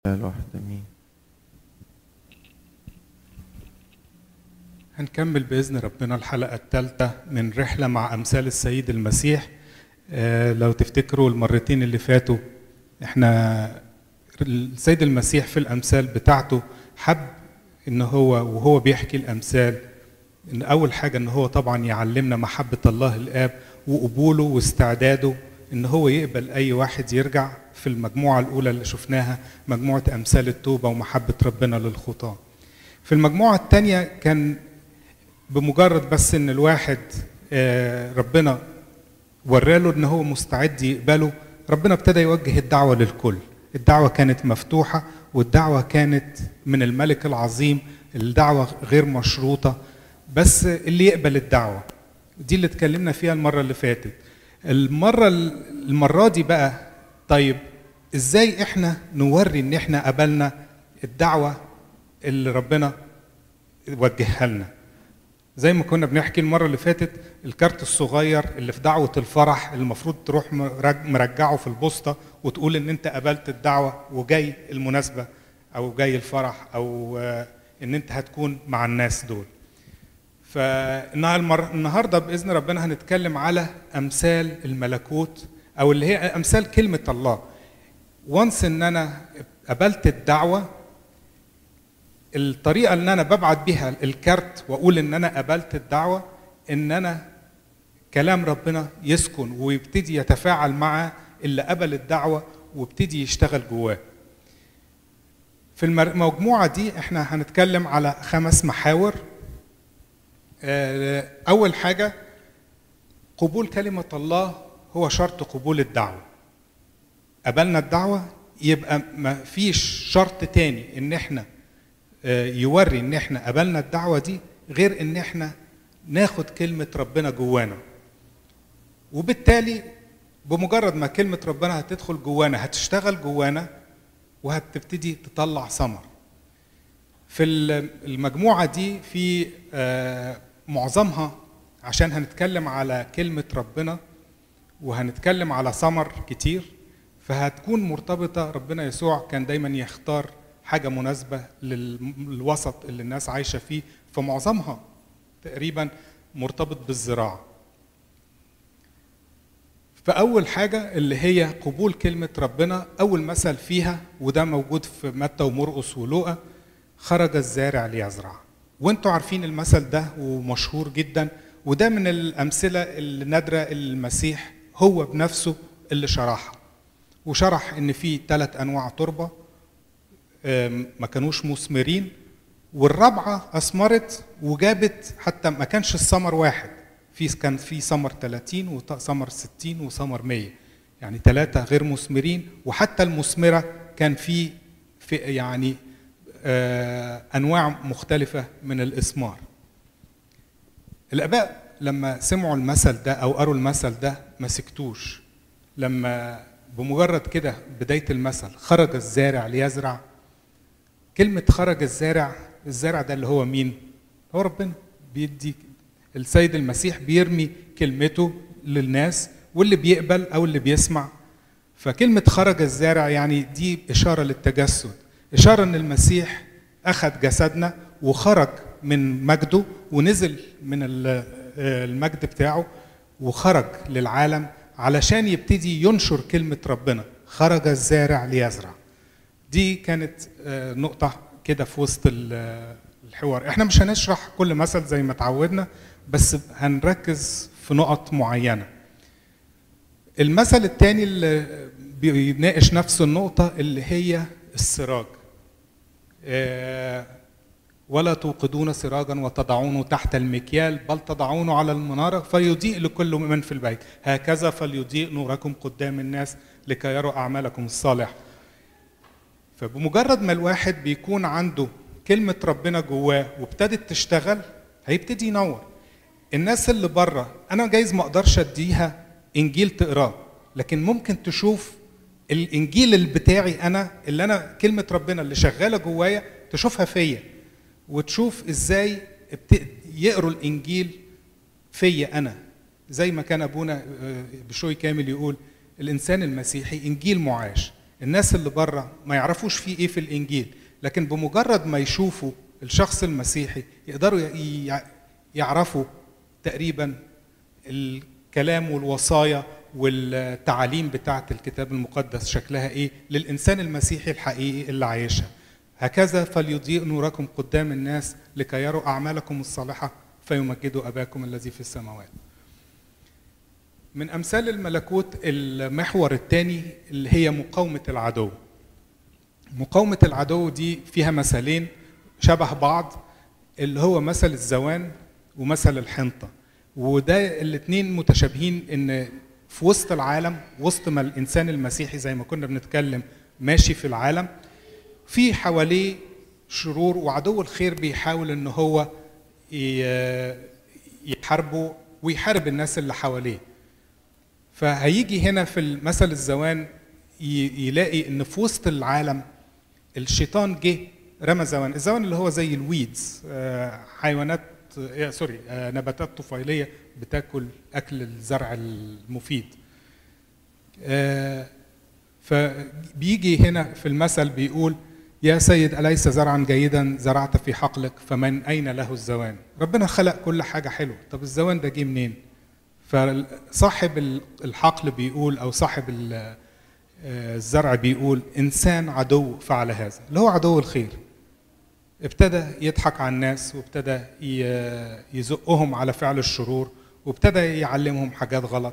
الواحد امين هنكمل بإذن ربنا الحلقة الثالثة من رحلة مع أمثال السيد المسيح آه، لو تفتكروا المرتين اللي فاتوا احنا السيد المسيح في الأمثال بتاعته حب إن هو وهو بيحكي الأمثال إن أول حاجة إن هو طبعا يعلمنا محبة الله الآب وقبوله واستعداده إن هو يقبل أي واحد يرجع في المجموعة الأولى اللي شفناها مجموعة أمثال التوبة ومحبة ربنا للخطاة. في المجموعة الثانية كان بمجرد بس ان الواحد آه، ربنا وراله ان هو مستعد يقبله ربنا ابتدى يوجه الدعوه للكل الدعوه كانت مفتوحه والدعوه كانت من الملك العظيم الدعوه غير مشروطه بس اللي يقبل الدعوه دي اللي اتكلمنا فيها المره اللي فاتت المره المره دي بقى طيب ازاي احنا نوري ان احنا قبلنا الدعوه اللي ربنا وجهها لنا زي ما كنا بنحكي المرة اللي فاتت الكارت الصغير اللي في دعوة الفرح اللي المفروض تروح مرج- مرجعه في البوسطة وتقول إن أنت قبلت الدعوة وجاي المناسبة أو جاي الفرح أو آه، إن أنت هتكون مع الناس دول. فالنهارده بإذن ربنا هنتكلم على أمثال الملكوت أو اللي هي أمثال كلمة الله. وانس إن أنا قبلت الدعوة الطريقه اللي انا ببعت بيها الكارت واقول ان انا قبلت الدعوه ان انا كلام ربنا يسكن ويبتدي يتفاعل مع اللي قبل الدعوه ويبتدي يشتغل جواه. في المر- المجموعه دي احنا هنتكلم على خمس محاور. آه، اول حاجه قبول كلمه الله هو شرط قبول الدعوه. قبلنا الدعوه يبقى ما فيش شرط تاني ان احنا آه، يوري ان احنا قبلنا الدعوه دي غير ان احنا ناخد كلمه ربنا جوانا وبالتالي بمجرد ما كلمه ربنا هتدخل جوانا هتشتغل جوانا وهتبتدي تطلع ثمر في ال- المجموعه دي في آه، معظمها عشان هنتكلم على كلمه ربنا وهنتكلم على ثمر كتير فهتكون مرتبطه ربنا يسوع كان دايما يختار حاجه مناسبه لل- للوسط اللي الناس عايشه فيه فمعظمها تقريبا مرتبط بالزراعه فأول حاجة اللي هي قبول كلمة ربنا أول مثل فيها وده موجود في متى ومرقس ولوقا خرج الزارع ليزرع وانتوا عارفين المثل ده ومشهور جدا وده من الأمثلة النادرة اللي المسيح هو بنفسه اللي شرحها وشرح إن في ثلاث أنواع تربة آم، ما كانوش مثمرين والرابعة أثمرت وجابت حتى ما كانش الثمر واحد في كان في ثمر 30 وثمر 60 وثمر 100 يعني ثلاثة غير مثمرين وحتى المثمرة كان في في يعني آه، أنواع مختلفة من الإثمار الآباء لما سمعوا المثل ده أو قروا المثل ده ما سكتوش لما بمجرد كده بداية المثل خرج الزارع ليزرع كلمة خرج الزارع الزارع ده اللي هو مين؟ هو ربنا بيدي السيد المسيح بيرمي كلمته للناس واللي بيقبل أو اللي بيسمع فكلمة خرج الزارع يعني دي إشارة للتجسد إشارة إن المسيح أخذ جسدنا وخرج من مجده ونزل من ال- المجد بتاعه وخرج للعالم علشان يبتدي ينشر كلمة ربنا خرج الزارع ليزرع دي كانت آه، نقطة كده في وسط ال- الحوار احنا مش هنشرح كل مثل زي ما اتعودنا بس هنركز في نقط معينة المثل الثاني اللي بيناقش نفس النقطة اللي هي السراج آه، ولا توقدون سراجا وتضعونه تحت المكيال بل تضعونه على المنارة فيضيء لكل من في البيت هكذا فليضيء نوركم قدام الناس لكي يروا أعمالكم الصالحة فبمجرد ما الواحد بيكون عنده كلمة ربنا جواه وابتدت تشتغل هيبتدي ينور الناس اللي بره انا جايز ما اقدرش اديها انجيل تقراه لكن ممكن تشوف الانجيل اللي بتاعي انا اللي انا كلمة ربنا اللي شغالة جوايا تشوفها فيا وتشوف ازاي ابت- يقروا الانجيل فيا انا زي ما كان ابونا آه، بشوي كامل يقول الانسان المسيحي انجيل معاش الناس اللي بره ما يعرفوش فيه ايه في الانجيل لكن بمجرد ما يشوفوا الشخص المسيحي يقدروا ي- يعرفوا تقريبا الكلام والوصايا والتعاليم بتاعه الكتاب المقدس شكلها ايه للانسان المسيحي الحقيقي اللي عايشها هكذا فليضيء نوركم قدام الناس لكي يروا اعمالكم الصالحه فيمجدوا اباكم الذي في السماوات من امثال الملكوت المحور الثاني اللي هي مقاومه العدو مقاومه العدو دي فيها مثالين شبه بعض اللي هو مثل الزوان ومثل الحنطه وده الاثنين متشابهين ان في وسط العالم وسط ما الانسان المسيحي زي ما كنا بنتكلم ماشي في العالم في حواليه شرور وعدو الخير بيحاول ان هو ي- يحاربه ويحارب الناس اللي حواليه فهيجي هنا في المثل الزوان ي- يلاقي ان في وسط العالم الشيطان جه رمى زوان الزوان اللي هو زي الويدز آه، حيوانات آه، سوري آه، نباتات طفيليه بتاكل اكل الزرع المفيد آه، فبيجي هنا في المثل بيقول يا سيد أليس زرعا جيدا زرعت في حقلك فمن أين له الزوان ربنا خلق كل حاجة حلوة طب الزوان ده جه منين فصاحب الحقل بيقول أو صاحب ال- آه، الزرع بيقول إنسان عدو فعل هذا اللي هو عدو الخير ابتدى يضحك على الناس وابتدى ي- يزقهم على فعل الشرور وابتدى يعلمهم حاجات غلط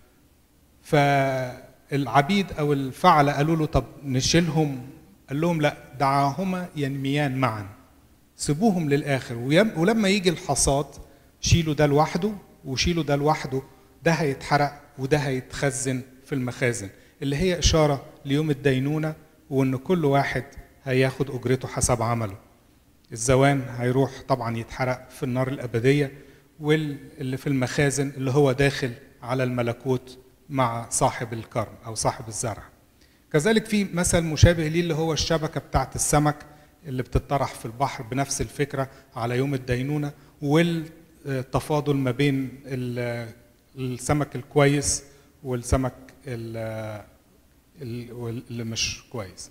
فالعبيد او الفعل قالوا له طب نشيلهم قال لهم لا دعاهما ينميان معا سيبوهم للاخر ويم- ولما يجي الحصاد شيلوا ده لوحده وشيلوا ده لوحده ده هيتحرق وده هيتخزن في المخازن اللي هي اشاره ليوم الدينونه وان كل واحد هياخد اجرته حسب عمله الزوان هيروح طبعا يتحرق في النار الأبدية واللي في المخازن اللي هو داخل على الملكوت مع صاحب الكرم أو صاحب الزرع كذلك في مثل مشابه ليه اللي هو الشبكة بتاعة السمك اللي بتطرح في البحر بنفس الفكرة على يوم الدينونة والتفاضل ما بين ال- السمك الكويس والسمك ال- ال- اللي مش كويس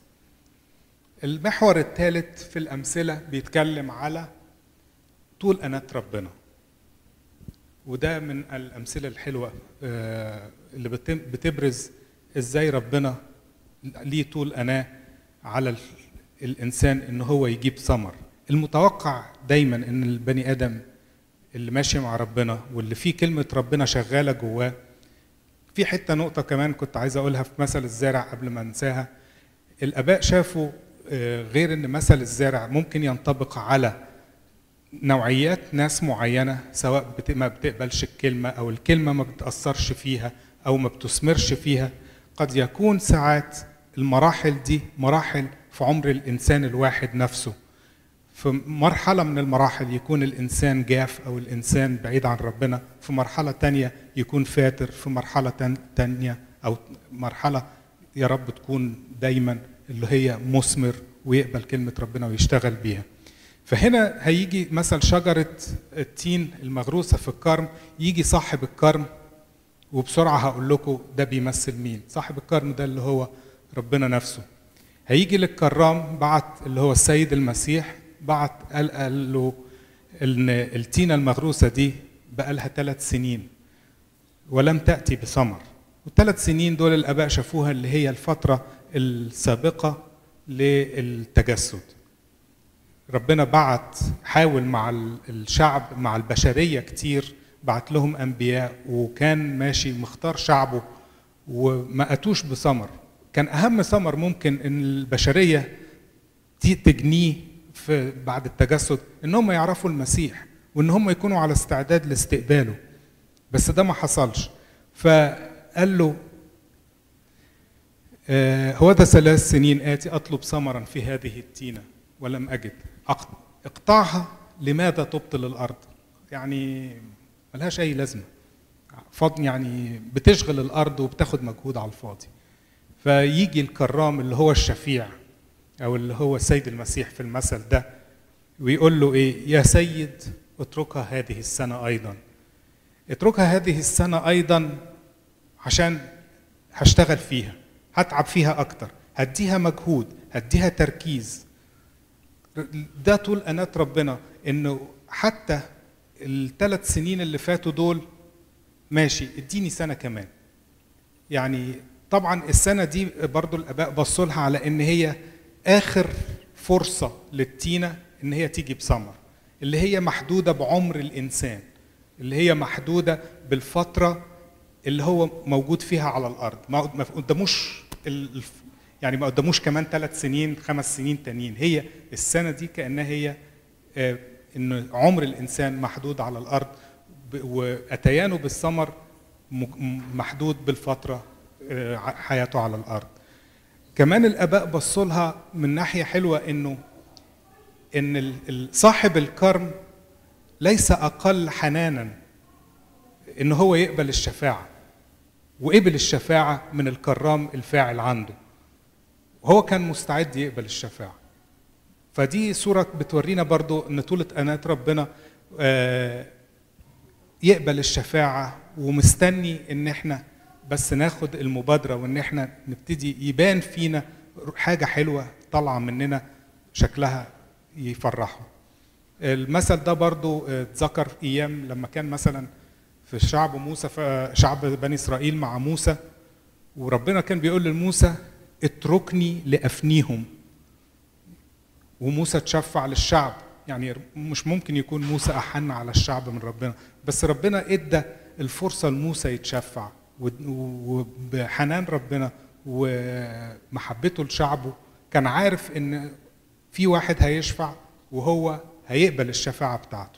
المحور الثالث في الأمثلة بيتكلم على طول أناة ربنا وده من الأمثلة الحلوة آه، اللي بتم- بتبرز إزاي ربنا ليه طول أناة على ال- الإنسان إن هو يجيب ثمر المتوقع دايما إن البني آدم اللي ماشي مع ربنا واللي فيه كلمة ربنا شغالة جواه في حتة نقطة كمان كنت عايز أقولها في مثل الزارع قبل ما أنساها الآباء شافوا آه، غير إن مثل الزارع ممكن ينطبق على نوعيات ناس معينة سواء بت- ما بتقبلش الكلمة أو الكلمة ما بتأثرش فيها أو ما بتثمرش فيها قد يكون ساعات المراحل دي مراحل في عمر الإنسان الواحد نفسه في مرحلة من المراحل يكون الإنسان جاف أو الإنسان بعيد عن ربنا في مرحلة تانية يكون فاتر في مرحلة تان- تانية أو مرحلة يا رب تكون دايما اللي هي مثمر ويقبل كلمة ربنا ويشتغل بيها فهنا هيجي مثل شجرة التين المغروسة في الكرم يجي صاحب الكرم وبسرعة هقول لكم ده بيمثل مين صاحب الكرم ده اللي هو ربنا نفسه هيجي للكرام بعت اللي هو السيد المسيح بعت قال, قال له ان التينة المغروسة دي بقى لها ثلاث سنين ولم تأتي بثمر والثلاث سنين دول الآباء شافوها اللي هي الفترة السابقة للتجسد ربنا بعت حاول مع ال- الشعب مع البشرية كتير بعت لهم أنبياء وكان ماشي مختار شعبه وما أتوش بثمر كان أهم ثمر ممكن إن البشرية ت- تجنيه في بعد التجسد إن هم يعرفوا المسيح وإن هم يكونوا على استعداد لاستقباله بس ده ما حصلش فقال له آه، هو ده ثلاث سنين آتي أطلب ثمرا في هذه التينة ولم أجد أق- اقطعها لماذا تبطل الأرض يعني ملهاش أي لازمة فاض يعني بتشغل الأرض وبتاخد مجهود على الفاضي فيجي الكرام اللي هو الشفيع أو اللي هو السيد المسيح في المثل ده ويقول له إيه يا سيد اتركها هذه السنة أيضا اتركها هذه السنة أيضا عشان هشتغل فيها هتعب فيها أكتر هديها مجهود هديها تركيز ده طول انات ربنا انه حتى الثلاث سنين اللي فاتوا دول ماشي اديني سنه كمان يعني طبعا السنه دي برضو الاباء بصوا لها على ان هي اخر فرصه للتينه ان هي تيجي بثمر اللي هي محدوده بعمر الانسان اللي هي محدوده بالفتره اللي هو موجود فيها على الارض ما ما قداموش ال- الف- يعني ما قداموش كمان ثلاث سنين خمس سنين تانيين هي السنه دي كانها هي آه، ان عمر الانسان محدود على الارض ب- واتيانه بالثمر م- م- محدود بالفتره آه، ع- حياته على الارض كمان الاباء بصوا لها من ناحيه حلوه انه ان ال- ال- صاحب الكرم ليس اقل حنانا ان هو يقبل الشفاعه وقبل الشفاعه من الكرام الفاعل عنده وهو كان مستعد يقبل الشفاعه فدي صورة بتورينا برضو ان طولة انات ربنا آه، يقبل الشفاعة ومستني ان احنا بس ناخد المبادرة وان احنا نبتدي يبان فينا حاجة حلوة طالعة مننا شكلها يفرحه المثل ده برضو آه، اتذكر في ايام لما كان مثلا في شعب موسى في شعب بني اسرائيل مع موسى وربنا كان بيقول لموسى اتركني لافنيهم وموسى تشفع للشعب يعني مش ممكن يكون موسى احن على الشعب من ربنا بس ربنا ادى الفرصه لموسى يتشفع ود- وبحنان ربنا ومحبته لشعبه كان عارف ان في واحد هيشفع وهو هيقبل الشفاعه بتاعته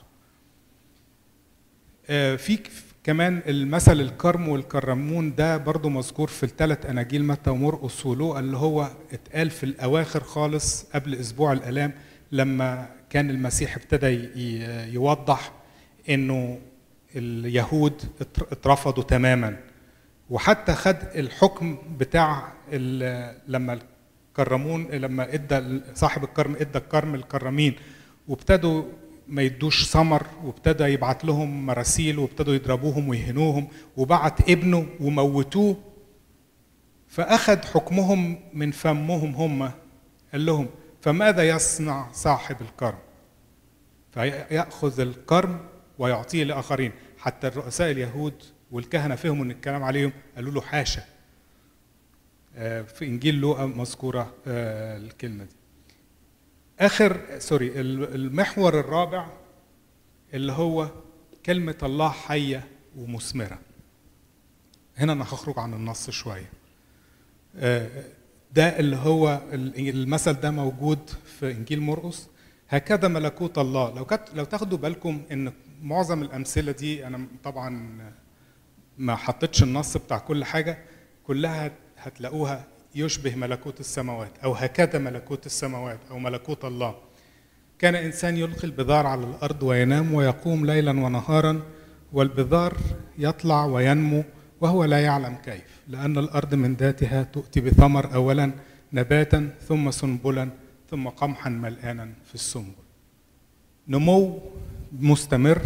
آه، في ك- كمان المثل الكرم والكرمون ده برضو مذكور في الثلاث اناجيل متى ومرقس ولوقا اللي هو اتقال في الاواخر خالص قبل اسبوع الالام لما كان المسيح ابتدى ي- ي- يوضح انه اليهود اتر- اترفضوا تماما وحتى خد الحكم بتاع ال- لما الكرمون لما ادى صاحب الكرم ادى الكرم الكرمين وابتدوا ما يدوش ثمر وابتدى يبعت لهم مراسيل وابتدوا يضربوهم ويهنوهم وبعت ابنه وموتوه فأخذ حكمهم من فمهم هم قال لهم فماذا يصنع صاحب الكرم فيأخذ الكرم ويعطيه لآخرين حتى الرؤساء اليهود والكهنة فهموا ان الكلام عليهم قالوا له حاشا آه، في انجيل لوقا مذكوره آه، الكلمه دي اخر سوري ال- المحور الرابع اللي هو كلمه الله حيه ومثمره هنا انا هخرج عن النص شويه آه، ده اللي هو ال- المثل ده موجود في انجيل مرقس هكذا ملكوت الله لو كانت لو تاخدوا بالكم ان معظم الامثله دي انا طبعا ما حطيتش النص بتاع كل حاجه كلها هتلاقوها يشبه ملكوت السماوات او هكذا ملكوت السماوات او ملكوت الله كان انسان يلقي البذار على الارض وينام ويقوم ليلا ونهارا والبذار يطلع وينمو وهو لا يعلم كيف لان الارض من ذاتها تؤتي بثمر اولا نباتا ثم سنبلا ثم قمحا ملآنا في السنبل نمو مستمر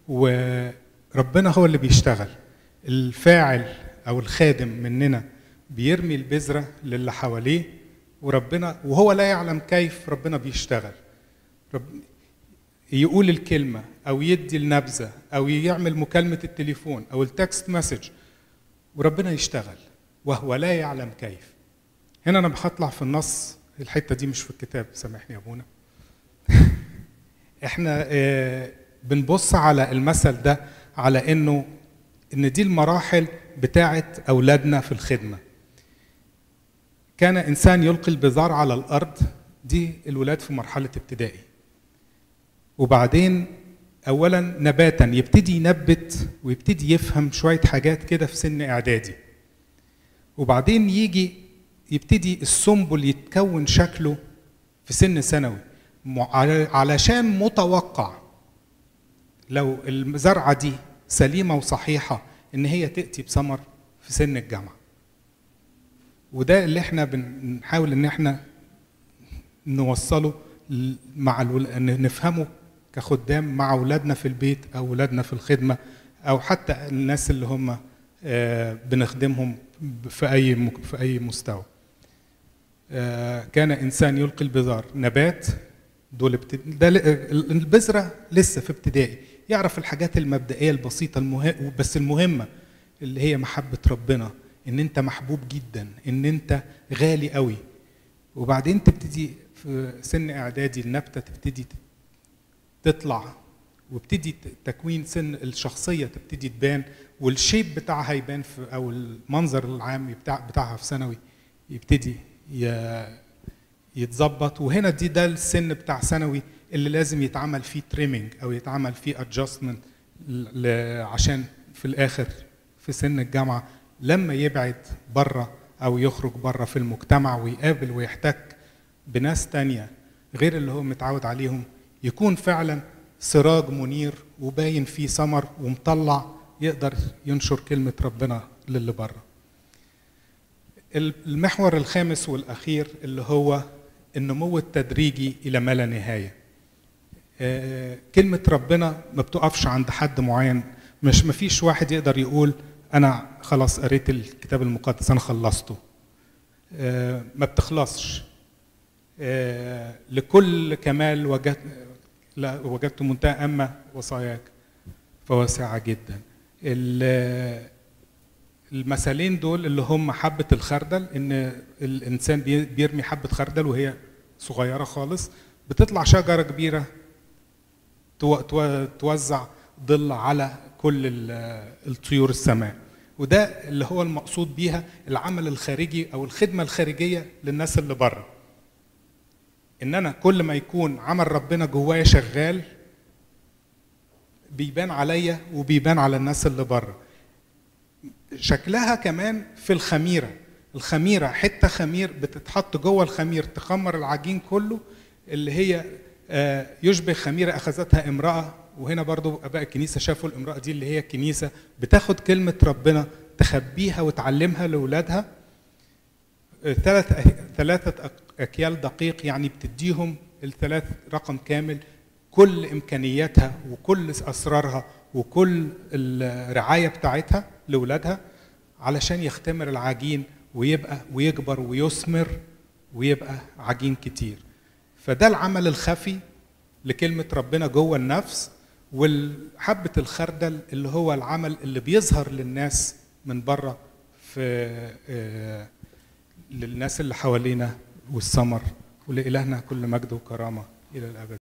وربنا هو اللي بيشتغل الفاعل او الخادم مننا بيرمي البذره للي حواليه وربنا وهو لا يعلم كيف ربنا بيشتغل رب يقول الكلمه او يدي النبذه او يعمل مكالمه التليفون او التكست مسج وربنا يشتغل وهو لا يعلم كيف هنا انا هطلع في النص الحته دي مش في الكتاب سامحني يا ابونا احنا آه، بنبص على المثل ده على انه ان دي المراحل بتاعه اولادنا في الخدمه كان انسان يلقي البذار على الارض دي الولاد في مرحله ابتدائي وبعدين اولا نباتا يبتدي ينبت ويبتدي يفهم شويه حاجات كده في سن اعدادي وبعدين يجي يبتدي السنبل يتكون شكله في سن ثانوي مع- علشان متوقع لو الزرعه دي سليمه وصحيحه ان هي تاتي بثمر في سن الجامعه وده اللي احنا بنحاول ان احنا نوصله ل- مع الول... ان نفهمه كخدام مع اولادنا في البيت او اولادنا في الخدمه او حتى الناس اللي هم آه، بنخدمهم ب- في اي مك- في اي مستوى آه، كان انسان يلقي البذار نبات دول ابت... ده ل- البذره لسه في ابتدائي يعرف الحاجات المبدئيه البسيطه المه... بس المهمه اللي هي محبه ربنا ان انت محبوب جدا ان انت غالي قوي وبعدين تبتدي في سن اعدادي النبته تبتدي تطلع وابتدي ت- تكوين سن الشخصيه تبتدي تبان والشيب بتاعها يبان في او المنظر العام بتاع بتاعها في ثانوي يبتدي ي- يتظبط وهنا دي ده السن بتاع ثانوي اللي لازم يتعمل فيه تريمينج او يتعمل فيه ادجستمنت عشان في الاخر في سن الجامعه لما يبعد بره او يخرج بره في المجتمع ويقابل ويحتك بناس تانية غير اللي هو متعود عليهم يكون فعلا سراج منير وباين فيه ثمر ومطلع يقدر ينشر كلمة ربنا للي بره المحور الخامس والأخير اللي هو النمو التدريجي إلى ما لا نهاية آه، كلمة ربنا ما بتقفش عند حد معين مش مفيش واحد يقدر يقول أنا خلاص قريت الكتاب المقدس أنا خلصته آه، ما بتخلصش آه، لكل كمال وجدت لا وجدت منتهى أما وصاياك فواسعة جدا ال- المثالين دول اللي هم حبة الخردل إن الإنسان بي- بيرمي حبة خردل وهي صغيرة خالص بتطلع شجرة كبيرة تو- تو- توزع ظل على كل ال- الطيور السماء وده اللي هو المقصود بيها العمل الخارجي او الخدمه الخارجيه للناس اللي بره ان انا كل ما يكون عمل ربنا جوايا شغال بيبان عليا وبيبان على الناس اللي بره شكلها كمان في الخميره الخميره حته خمير بتتحط جوه الخمير تخمر العجين كله اللي هي آه، يشبه خميره اخذتها امراه وهنا برضو اباء الكنيسه شافوا الامراه دي اللي هي الكنيسه بتاخد كلمه ربنا تخبيها وتعلمها لاولادها ثلاث ثلاثة أك- أكيال دقيق يعني بتديهم الثلاث رقم كامل كل إمكانياتها وكل أسرارها وكل الرعاية بتاعتها لأولادها علشان يختمر العجين ويبقى ويكبر ويثمر ويبقى عجين كتير فده العمل الخفي لكلمة ربنا جوه النفس والحبة الخردل اللي هو العمل اللي بيظهر للناس من بره في آه، للناس اللي حوالينا والثمر ولإلهنا كل مجد وكرامة إلى الأبد